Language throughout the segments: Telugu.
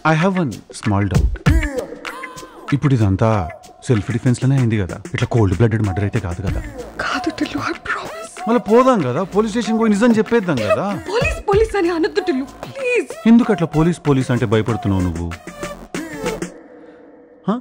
I have one small doubt ఇప్పుడు ఇదంతా సెల్ఫ్ డిఫెన్స్లోనే అయింది కదా ఇట్లా కోల్డ్ బ్లడెడ్ మర్డర్ అయితే కాదు కదా కాదు టిల్లు ఐ ప్రామిస్ మళ్ళీ పోదాం కదా పోలీస్ స్టేషన్ పోయి నిజం చెప్పేద్దాం కదా పోలీస్ పోలీస్ అని అనొద్దు టిల్లు ప్లీజ్ ఎందుకు అట్లా పోలీస్ పోలీస్ అంటే భయపడుతున్నావు నువ్వు హ?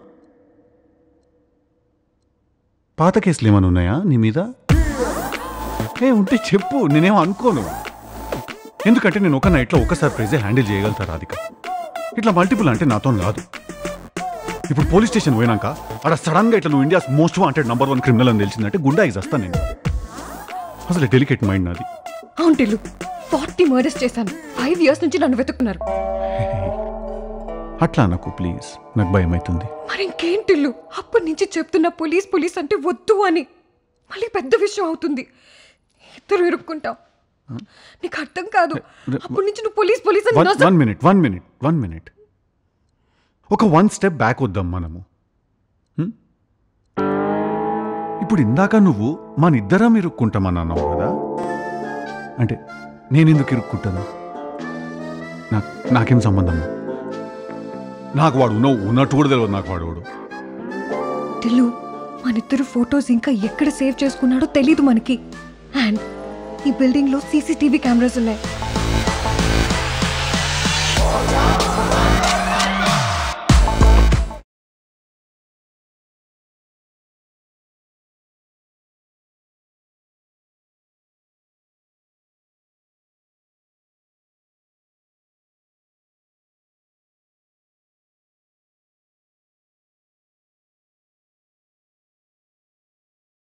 పాత కేసులు ఏమైనా ఉన్నాయా నీ మీద ఏ ఉంటే చెప్పు నేనేం అనుకోను ఎందుకంటే నేను ఒక నైట్లో ఒక సర్ప్రైజే హ్యాండిల్ చేయగలుగుతా రాధిక ఇట్లా మల్టిపుల్ అంటే నాతో కాదు ఇప్పుడు పోలీస్ స్టేషన్ పోయినాక అక్కడ సడన్ గా ఇట్లా నువ్వు India's most wanted number one criminal అని తెలిసిందంటే గుండా ఇస్ వస్తాను నేను అసలు డెలికేట్ మైండ్ నాది అవును టిల్లు ఫార్టీ మర్డర్స్ చేశాను ఫైవ్ ఇయర్స్ నుంచి నన్ను వెతుక్కున్నారు అట్లా నాకు ప్లీజ్ నాకు భయం అవుతుంది మరి ఇంకేం టిల్లు అప్పటి నుంచి చెప్తున్నా పోలీస్ పోలీస్ అంటే వద్దు అని మళ్ళీ పెద్ద విషయం అవుతుంది ఇద్దరు ఇరుక్కుంటాం నీకు అర్థం కాదు అప్పటి నుంచి నువ్వు పోలీస్ పోలీస్ అని వన్ నొస- one minute one minute one minute ఒక వన్ స్టెప్ బ్యాక్ వద్దాం మనము హ్మ్? ఇప్పుడు ఇందాక నువ్వు మన ఇద్దరం ఇరుక్కుంటామని అన్నావు కదా అంటే నేను ఎందుకు ఇరుక్కుంటాను నాకు నాకేం సంబంధం నాకు వాడు ఉన్నావు ఉన్నట్టు కూడా తెలియదు నాకు వాడు వాడు టిల్లు మనిద్దరు ఫొటోస్ ఇంకా ఎక్కడ సేవ్ చేసుకున్నాడో తెలీదు మనకి అండ్ ఈ బిల్డింగ్ లో సీసీటీవీ కెమెరాస్ ఉన్నాయి